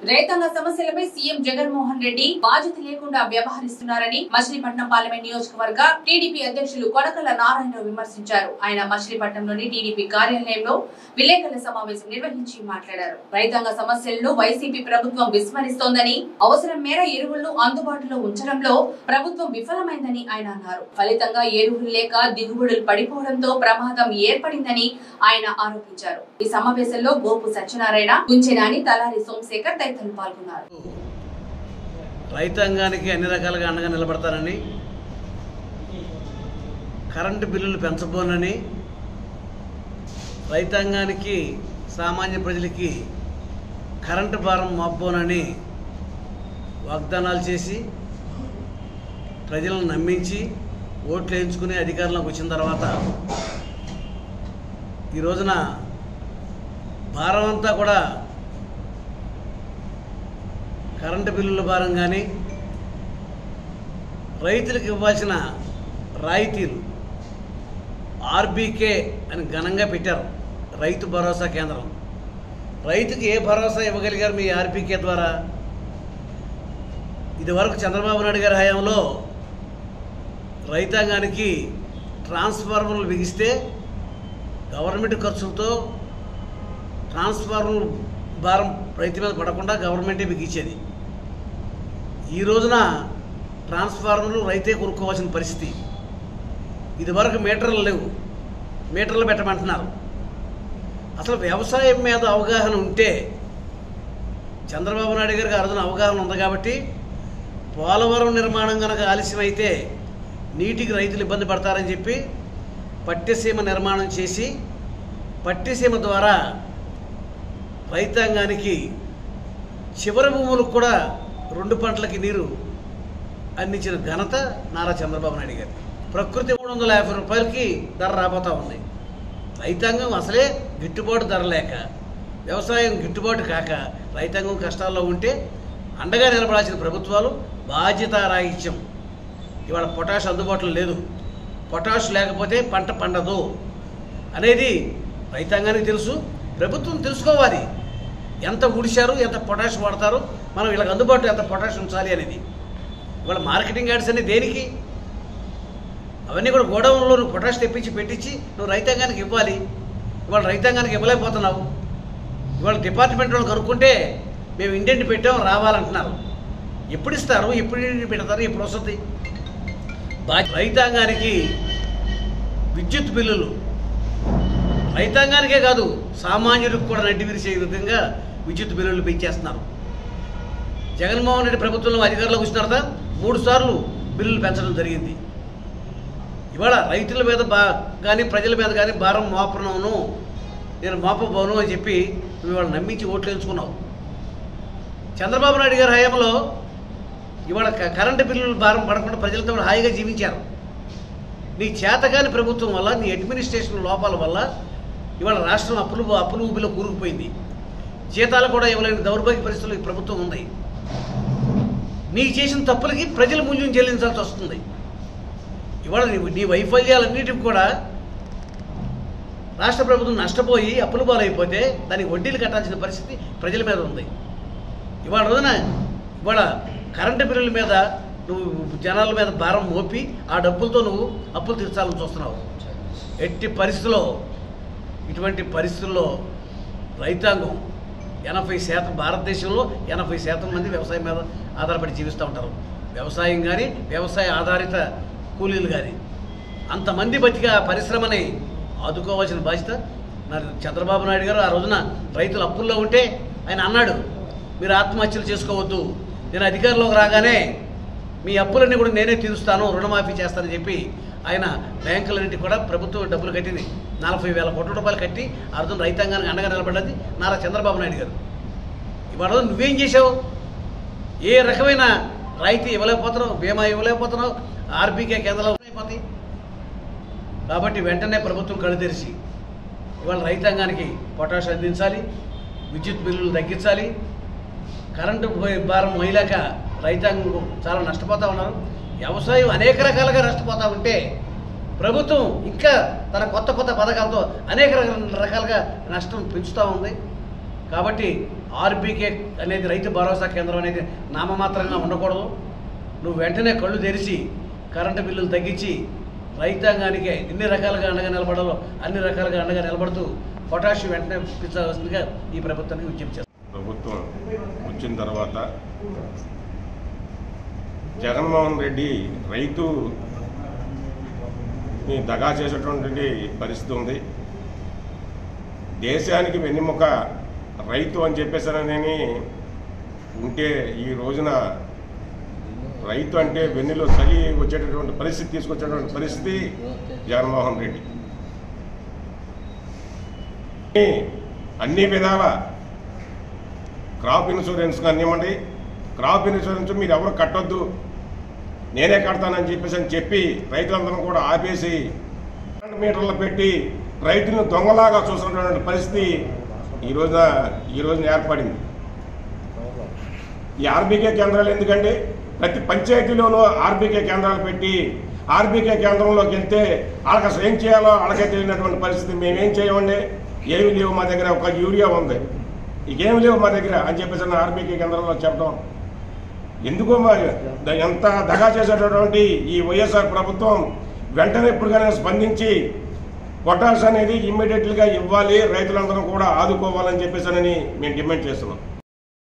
రైతాంగ సమస్యలపై సీఎం జగన్మోహన్ రెడ్డి బాధ్యత లేకుండా వ్యవహరిస్తున్నారని మచిలీపట్నం పార్లమెంట్ నియోజకవర్గ టీడీపీ అధ్యక్షులు కొడకల నారాయణరావు విమర్శించారు ఆయన మచిలీపట్నంలోని టీడీపీ కార్యాలయంలో విలేకరుల సమావేశం నిర్వహించి మాట్లాడారు రైతాంగ సమస్యలను వైసీపీ ప్రభుత్వం విస్మరిస్తోందని అవసరం మేర ఎరువులను అందుబాటులో ఉంచడంలో ప్రభుత్వం విఫలమైందని ఆయన అన్నారు ఫలితంగా ఎరువులు లేక దిగుబడులు పడిపోవడంతో ప్రమాదం ఏర్పడిందని ఆయన ఆరోపించారు ఈ సమావేశంలో గోపు సత్యనారాయణ గుంచెనాని తలారి సోమశేఖర్ తదితరులు పాల్గొన్నారు రైతాంగానికి అన్ని రకాలుగా అండగా నిలబడతానని కరెంటు బిల్లులు పెంచబోనని రైతాంగానికి సామాన్య ప్రజలకి కరెంటు భారం మోపబోనని వాగ్దానాలు చేసి ప్రజలను నమ్మించి ఓట్లు వేయించుకుని అధికారంలోకి వచ్చిన తర్వాత ఈ రోజున భారం అంతా కూడా కరెంటు బిల్లుల భారం కానీ రైతులకు ఇవ్వాల్సిన రాయితీలు ఆర్బీకే అని ఘనంగా పెట్టారు రైతు భరోసా కేంద్రం రైతుకి ఏ భరోసా ఇవ్వగలిగారు మీ ఆర్బీకే ద్వారా ఇదివరకు చంద్రబాబు నాయుడు గారి హయాంలో రైతాంగానికి ట్రాన్స్ఫార్మర్లు బిగిస్తే గవర్నమెంట్ ఖర్చులతో ట్రాన్స్ఫార్మర్ భారం రైతు మీద పడకుండా గవర్నమెంటే బిగించేది ఈ రోజున ట్రాన్స్ఫార్మర్లు రైతే కొనుక్కోవాల్సిన పరిస్థితి ఇదివరకు మీటర్లు లేవు మీటర్లు పెట్టమంటున్నారు అసలు వ్యవసాయం మీద అవగాహన ఉంటే చంద్రబాబు నాయుడు గారికి ఆ రోజున అవగాహన ఉంది కాబట్టి పోలవరం నిర్మాణం కనుక ఆలస్యమైతే నీటికి రైతులు ఇబ్బంది పడతారని చెప్పి పట్టిసీమ నిర్మాణం చేసి పట్టిసీమ ద్వారా రైతాంగానికి చివరి భూములకు కూడా రెండు పంటలకి నీరు అందించిన ఘనత నారా చంద్రబాబు నాయుడు గారి ప్రకృతి మూడు వందల యాభై రూపాయలకి ధర రాబోతా ఉంది రైతాంగం అసలే గిట్టుబాటు ధర లేక వ్యవసాయం గిట్టుబాటు కాక రైతాంగం కష్టాల్లో ఉంటే అండగా నిలబడాల్సిన ప్రభుత్వాలు బాధ్యత రాహిత్యం ఇవాళ పొటాష్ అందుబాటులో లేదు పొటాష్ లేకపోతే పంట పండదు అనేది రైతాంగానికి తెలుసు ప్రభుత్వం తెలుసుకోవాలి ఎంత ఉడిశారు ఎంత పొటాష్ వాడతారు మనం వీళ్ళకి అందుబాటులో ఎంత పొటాష్ ఉంచాలి అనేది ఇవాళ మార్కెటింగ్ యాడ్స్ అన్ని దేనికి అవన్నీ కూడా గోడౌన్లో నువ్వు పొటాష్ తెప్పించి పెట్టించి నువ్వు రైతాంగానికి ఇవ్వాలి ఇవాళ రైతాంగానికి ఇవ్వలేకపోతున్నావు ఇవాళ డిపార్ట్మెంట్ వాళ్ళు కనుక్కుంటే మేము ఇండెంట్ పెట్టాం రావాలంటున్నారు ఎప్పుడు ఇస్తారు ఎప్పుడు ఇండెంట్ పెడతారు ఎప్పుడు వస్తుంది బా- రైతాంగానికి విద్యుత్ బిల్లులు రైతాంగానికే కాదు సామాన్యుడికి కూడా నడ్డి విరిసే విధంగా విద్యుత్ బిల్లులు పెంచేస్తున్నారు జగన్మోహన్ రెడ్డి ప్రభుత్వంలో అధికారంలోకి వచ్చిన తర్వాత మూడు సార్లు బిల్లులు పెంచడం జరిగింది ఇవాళ రైతుల మీద బా కానీ ప్రజల మీద కానీ భారం మోపనవును నేను మోపబోను అని చెప్పి నువ్వు ఇవాళ నమ్మించి ఓట్లు ఎంచుకున్నావు చంద్రబాబు నాయుడు గారి హయాంలో ఇవాళ క- కరెంటు బిల్లులు భారం పడకుండా ప్రజలతో కూడా హాయిగా జీవించారు నీ చేతగాని ప్రభుత్వం వల్ల నీ అడ్మినిస్ట్రేషన్ లోపాల వల్ల ఇవాళ రాష్ట్రం అప్పులు అప్పులు ఊబిలో కూరుకుపోయింది జీతాలు కూడా ఇవ్వలేని దౌర్భాగ్య పరిస్థితులు ఈ ప్రభుత్వం ఉంది నీకు చేసిన తప్పులకి ప్రజలు మూల్యం చెల్లించాల్సి వస్తుంది ఇవాళ నీ నీ వైఫల్యాలన్నిటికి కూడా రాష్ట్ర ప్రభుత్వం నష్టపోయి అప్పులు పాలైపోతే దానికి వడ్డీలు కట్టాల్సిన పరిస్థితి ప్రజల మీద ఉంది ఇవాళ రోజున ఇవాళ కరెంటు బిల్లుల మీద నువ్వు జనాల మీద భారం మోపి ఆ డబ్బులతో నువ్వు అప్పులు తీర్చాలని చూస్తున్నావు ఎట్టి పరిస్థితుల్లో ఇటువంటి పరిస్థితుల్లో రైతాంగం ఎనభై శాతం భారతదేశంలో ఎనభై శాతం మంది వ్యవసాయం మీద ఆధారపడి జీవిస్తూ ఉంటారు వ్యవసాయం కానీ వ్యవసాయ ఆధారిత కూలీలు కానీ అంతమంది బతికి ఆ పరిశ్రమని ఆదుకోవాల్సిన బాధ్యత మరి చంద్రబాబు నాయుడు గారు ఆ రోజున రైతులు అప్పుల్లో ఉంటే ఆయన అన్నాడు మీరు ఆత్మహత్యలు చేసుకోవద్దు నేను అధికారంలోకి రాగానే మీ అప్పులన్నీ కూడా నేనే తీరుస్తాను రుణమాఫీ చేస్తానని చెప్పి ఆయన బ్యాంకులన్నింటి కూడా ప్రభుత్వం డబ్బులు కట్టింది నలభై వేల కోట్ల రూపాయలు కట్టి ఆ రోజున రైతాంగానికి అండగా నిలబడ్డది నారా చంద్రబాబు నాయుడు గారు ఇవాళ రోజు నువ్వేం చేసావు ఏ రకమైన రాయితీ ఇవ్వలేకపోతున్నావు బీమా ఇవ్వలేకపోతున్నావు ఆర్బీకే కేంద్రాలు అయిపోతాయి కాబట్టి వెంటనే ప్రభుత్వం కళ్ళు తెరిచి ఇవాళ రైతాంగానికి పొటాష్ అందించాలి విద్యుత్ బిల్లులు తగ్గించాలి కరెంటు పోయే- భారం మొయ్యలేక రైతాంగం చాలా నష్టపోతూ ఉన్నారు వ్యవసాయం అనేక రకాలుగా నష్టపోతూ ఉంటే ప్రభుత్వం ఇంకా తన కొత్త కొత్త పథకాలతో అనేక రకాల- రకాలుగా నష్టం పెంచుతూ ఉంది కాబట్టి ఆర్బీకే అనేది రైతు భరోసా కేంద్రం అనేది నామమాత్రంగా ఉండకూడదు నువ్వు వెంటనే కళ్ళు తెరిచి కరెంటు బిల్లులు తగ్గించి రైతాంగానికి ఎన్ని రకాలుగా అండగా నిలబడాలో అన్ని రకాలుగా అండగా నిలబడుతూ పొటాషియం వెంటనే ఇప్పించవలసిందిగా ఈ ప్రభుత్వానికి విజ్ఞప్తి చేస్తాను ప్రభుత్వం వచ్చిన తర్వాత జగన్మోహన్ రెడ్డి రైతు ని దగా చేసేటువంటి పరిస్థితి ఉంది దేశానికి వెన్నెముక రైతు అని చెప్పేసానని ఉంటే ఈ రోజున రైతు అంటే వెన్నెలో చలి వచ్చేటటువంటి పరిస్థితి తీసుకొచ్చేటువంటి పరిస్థితి జగన్మోహన్ రెడ్డి అన్ని విధాల క్రాప్ ఇన్సూరెన్స్ కానివ్వండి క్రాప్ ఇన్సూరెన్స్ మీరు ఎవరు కట్టొద్దు నేనే కడతానని చెప్పేసి అని చెప్పి రైతులందరూ కూడా ఆపేసి కరెంట్ మీటర్లు పెట్టి రైతులను దొంగలాగా చూసినటువంటి పరిస్థితి ఈ రోజున ఈ రోజున ఏర్పడింది ఈ ఆర్బీకే కేంద్రాలు ఎందుకండి ప్రతి పంచాయతీలోనూ ఆర్బీకే కేంద్రాలు పెట్టి ఆర్బీకే కేంద్రంలోకి వెళ్తే వాళ్ళకి అసలు ఏం చేయాలో వాళ్ళకే తెలియనటువంటి పరిస్థితి మేమేం చేయమండి ఏమి లేవు మా దగ్గర ఒక యూరియా ఉంది ఇకేమి లేవు మా దగ్గర అని చెప్పేసి నా ఆర్బీకే కేంద్రంలో చెప్పడం ఎందుకో మరి ద- ఎంత దగా చేసేటటువంటి ఈ వైఎస్ఆర్ ప్రభుత్వం వెంటనే ఇప్పటికైనా స్పందించి పొటాష్ అనేది ఇమ్మీడియట్గా ఇవ్వాలి రైతులందరూ కూడా ఆదుకోవాలని చెప్పేసి మేము డిమాండ్ చేస్తున్నాం